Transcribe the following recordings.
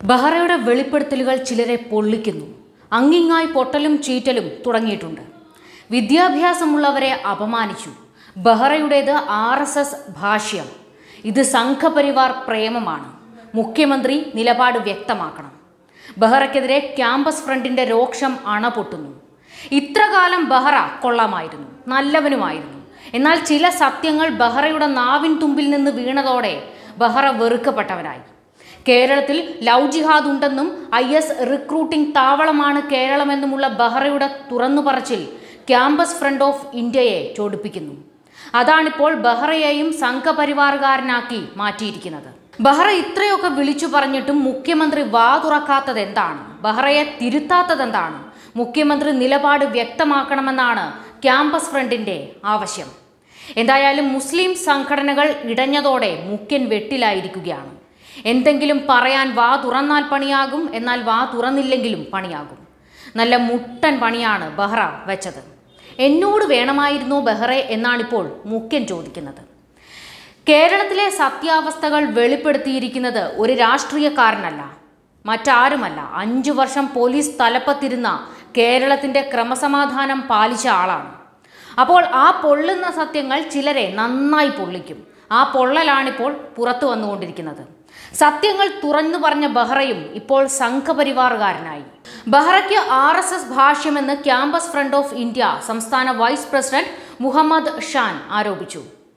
ബഹ്റയുടെ വെളിപ്പെടുത്തലുകൾ ചിലരെ പൊള്ളിക്കുന്നു അങ്ങിങ്ങായി പൊട്ടലും ചീറ്റലും തുടങ്ങിയിട്ടുണ്ട് വിദ്യാഭ്യാസമുള്ളവരെ അപമാനിച്ചു ബഹ്റയുടേത് ആർ എസ് എസ് ഭാഷ്യം ഇത് സംഘപരിവാർ പ്രേമമാണ് മുഖ്യമന്ത്രി നിലപാട് വ്യക്തമാക്കണം ബഹ്റയ്ക്കെതിരെ ക്യാമ്പസ് ഫ്രണ്ടിന്റെ രോക്ഷം അണപൊട്ടുന്നു ഇത്രകാലം ബഹ്റ കൊള്ളാമായിരുന്നു നല്ലവനുമായിരുന്നു എന്നാൽ ചില സത്യങ്ങൾ ബഹ്റയുടെ നാവിൻ തുമ്പിൽ നിന്ന് വീണതോടെ ബഹ്റ വെറുക്കപ്പെട്ടവനായി കേരളത്തിൽ ലവ് ജിഹാദ് ഉണ്ടെന്നും ഐ എസ് റിക്രൂട്ടിംഗ് താവളമാണ് കേരളമെന്നുമുള്ള ബഹ്റയുടെ തുറന്നു പറച്ചിൽ ക്യാമ്പസ് ഫ്രണ്ട് ഓഫ് ഇന്ത്യയെ ചോടിപ്പിക്കുന്നു അതാണിപ്പോൾ ബഹ്റയെയും സംഘപരിവാറുകാരനാക്കി മാറ്റിയിരിക്കുന്നത് ബഹ്റ ഇത്രയൊക്കെ വിളിച്ചു പറഞ്ഞിട്ടും മുഖ്യമന്ത്രി വാ തുറക്കാത്തത് എന്താണ് ബഹ്റയെ തിരുത്താത്തത് എന്താണ് മുഖ്യമന്ത്രി നിലപാട് വ്യക്തമാക്കണമെന്നാണ് ക്യാമ്പസ് ഫ്രണ്ടിന്റെ ആവശ്യം എന്തായാലും മുസ്ലിം സംഘടനകൾ ഇടഞ്ഞതോടെ മുഖ്യൻ വെട്ടിലായിരിക്കുകയാണ് എന്തെങ്കിലും പറയാൻ വാ തുറന്നാൽ പണിയാകും എന്നാൽ വാ തുറന്നില്ലെങ്കിലും പണിയാകും നല്ല മുട്ടൻ പണിയാണ് ബഹ്റ വെച്ചത് എന്നോട് വേണമായിരുന്നോ ബെഹ്റെ എന്നാണിപ്പോൾ മുഖ്യൻ ചോദിക്കുന്നത് കേരളത്തിലെ സത്യാവസ്ഥകൾ വെളിപ്പെടുത്തിയിരിക്കുന്നത് ഒരു രാഷ്ട്രീയക്കാരനല്ല മറ്റാരുമല്ല അഞ്ചു വർഷം പോലീസ് തലപ്പത്തിരുന്ന കേരളത്തിന്റെ ക്രമസമാധാനം പാലിച്ച ആളാണ് അപ്പോൾ ആ പൊള്ളുന്ന സത്യങ്ങൾ ചിലരെ നന്നായി പൊള്ളിക്കും ആ പൊള്ളലാണിപ്പോൾ പുറത്തു വന്നുകൊണ്ടിരിക്കുന്നത് സത്യങ്ങൾ തുറന്നു പറഞ്ഞ ബഹ്റയും ഇപ്പോൾ സംഘപരിവാറുകാരനായി ബഹ്റയ്ക്ക് ആർ എസ് എസ് ഭാഷ്യമെന്ന് ക്യാമ്പസ് ഫ്രണ്ട് ഓഫ് ഇന്ത്യ സംസ്ഥാന വൈസ് പ്രസിഡന്റ് മുഹമ്മദ് ഷാൻ ആരോപിച്ചു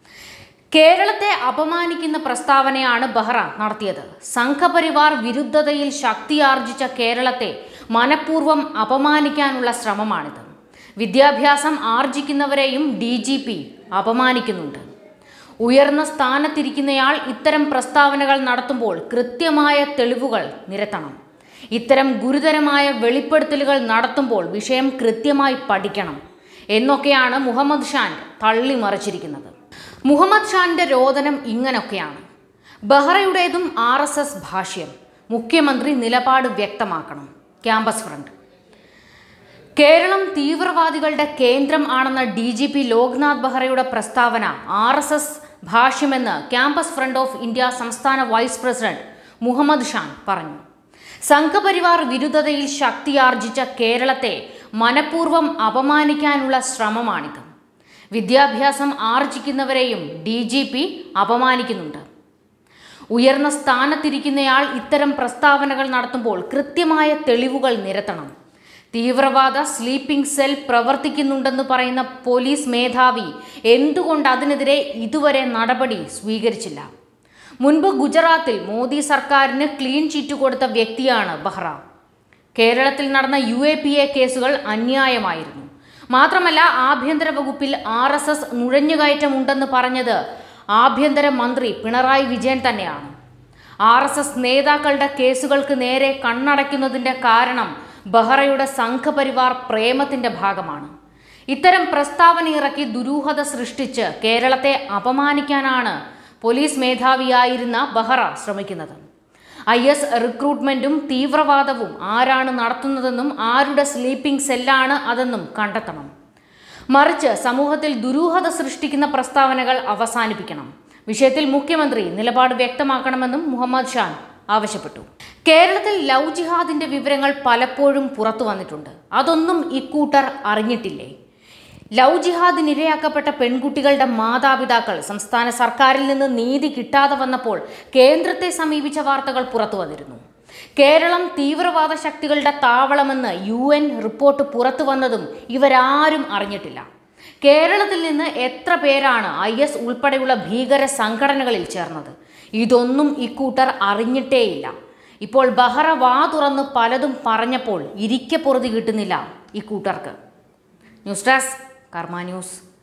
കേരളത്തെ അപമാനിക്കുന്ന പ്രസ്താവനയാണ് ബഹ്റ നടത്തിയത് സംഘപരിവാർ വിരുദ്ധതയിൽ ശക്തിയാർജിച്ച കേരളത്തെ മനഃപൂർവ്വം അപമാനിക്കാനുള്ള ശ്രമമാണിത് വിദ്യാഭ്യാസം ആർജിക്കുന്നവരെയും ഡി ജി പി അപമാനിക്കുന്നുണ്ട് ഉയർന്ന സ്ഥാനത്തിരിക്കുന്നയാൾ ഇത്തരം പ്രസ്താവനകൾ നടത്തുമ്പോൾ കൃത്യമായ തെളിവുകൾ നിരത്തണം ഇത്തരം ഗുരുതരമായ വെളിപ്പെടുത്തലുകൾ നടത്തുമ്പോൾ വിഷയം കൃത്യമായി പഠിക്കണം എന്നൊക്കെയാണ് മുഹമ്മദ് ഷാൻ തള്ളിമറിച്ചിരിക്കുന്നത് മുഹമ്മദ് ഷാന്റെ രോദനം ഇങ്ങനൊക്കെയാണ് ബഹ്റയുടേതും ആർ എസ് എസ് ഭാഷ്യം മുഖ്യമന്ത്രി നിലപാട് വ്യക്തമാക്കണം ക്യാമ്പസ് ഫ്രണ്ട് കേരളം തീവ്രവാദികളുടെ കേന്ദ്രം ആണെന്ന ഡി ജി പി ലോക്നാഥ് ബെഹ്റയുടെ പ്രസ്താവന ആർ എസ് എസ് ഭാഷ്യമെന്ന് ക്യാമ്പസ് ഫ്രണ്ട് ഓഫ് ഇന്ത്യ സംസ്ഥാന വൈസ് പ്രസിഡന്റ് മുഹമ്മദ് ഷാൻ പറഞ്ഞു സംഘപരിവാർ വിരുദ്ധതയിൽ ശക്തിയാർജിച്ച കേരളത്തെ മനഃപൂർവ്വം അപമാനിക്കാനുള്ള ശ്രമമാണിത് വിദ്യാഭ്യാസം ആർജിക്കുന്നവരെയും ഡി ജി പി അപമാനിക്കുന്നുണ്ട് ഉയർന്ന സ്ഥാനത്തിരിക്കുന്നയാൾ ഇത്തരം പ്രസ്താവനകൾ നടത്തുമ്പോൾ കൃത്യമായ തെളിവുകൾ നിരത്തണം തീവ്രവാദ സ്ലീപ്പിംഗ് സെൽ പ്രവർത്തിക്കുന്നുണ്ടെന്ന് പറയുന്ന പോലീസ് മേധാവി എന്തുകൊണ്ട് അതിനെതിരെ ഇതുവരെ നടപടി സ്വീകരിച്ചില്ല മുൻപ് ഗുജറാത്തിൽ മോദി സർക്കാരിന് ക്ലീൻ ചിറ്റ് കൊടുത്ത വ്യക്തിയാണ് ബഹ്റ കേരളത്തിൽ നടന്ന യു എ പി എ കേസുകൾ അന്യായമായിരുന്നു മാത്രമല്ല ആഭ്യന്തര വകുപ്പിൽ ആർ എസ് എസ് നുഴഞ്ഞുകയറ്റമുണ്ടെന്ന് പറഞ്ഞത് ആഭ്യന്തര മന്ത്രി പിണറായി വിജയൻ തന്നെയാണ് ആർ എസ് എസ് നേതാക്കളുടെ കേസുകൾക്ക് നേരെ കണ്ണടയ്ക്കുന്നതിന്റെ കാരണം ബഹ്റയുടെ സംഘപരിവാർ പ്രേമത്തിന്റെ ഭാഗമാണ് ഇത്തരം പ്രസ്താവന ഇറക്കി ദുരൂഹത സൃഷ്ടിച്ച് കേരളത്തെ അപമാനിക്കാനാണ് പോലീസ് മേധാവിയായിരുന്ന ബഹ്റ ശ്രമിക്കുന്നത് ഐ എസ് റിക്രൂട്ട്മെന്റും തീവ്രവാദവും ആരാണ് നടത്തുന്നതെന്നും ആരുടെ സ്ലീപ്പിംഗ് സെല്ലാണ് അതെന്നും കണ്ടെത്തണം മറിച്ച് സമൂഹത്തിൽ ദുരൂഹത സൃഷ്ടിക്കുന്ന പ്രസ്താവനകൾ അവസാനിപ്പിക്കണം വിഷയത്തിൽ മുഖ്യമന്ത്രി നിലപാട് വ്യക്തമാക്കണമെന്നും മുഹമ്മദ് ഷാൻ ആവശ്യപ്പെട്ടു കേരളത്തിൽ ലവ് ജിഹാദിന്റെ വിവരങ്ങൾ പലപ്പോഴും പുറത്തു വന്നിട്ടുണ്ട് അതൊന്നും ഇക്കൂട്ടർ അറിഞ്ഞിട്ടില്ലേ ലവ് ജിഹാദിനിരയാക്കപ്പെട്ട പെൺകുട്ടികളുടെ മാതാപിതാക്കൾ സംസ്ഥാന സർക്കാരിൽ നിന്ന് നീതി കിട്ടാതെ വന്നപ്പോൾ കേന്ദ്രത്തെ സമീപിച്ച വാർത്തകൾ പുറത്തു വന്നിരുന്നു കേരളം തീവ്രവാദ ശക്തികളുടെ താവളമെന്ന് യു എൻ റിപ്പോർട്ട് പുറത്തു വന്നതും ഇവരാരും അറിഞ്ഞിട്ടില്ല കേരളത്തിൽ നിന്ന് എത്ര പേരാണ് ഐ എസ് ഉൾപ്പെടെയുള്ള ഭീകര സംഘടനകളിൽ ചേർന്നത് ഇതൊന്നും ഇക്കൂട്ടർ അറിഞ്ഞിട്ടേയില്ല ഇപ്പോൾ ബഹ്റ വാ തുറന്ന് പലതും പറഞ്ഞപ്പോൾ ഇരിക്കപ്പൊറുതി കിട്ടുന്നില്ല ഇക്കൂട്ടർക്ക് ന്യൂസ് ഡെസ്ക് കർമ്മ ന്യൂസ്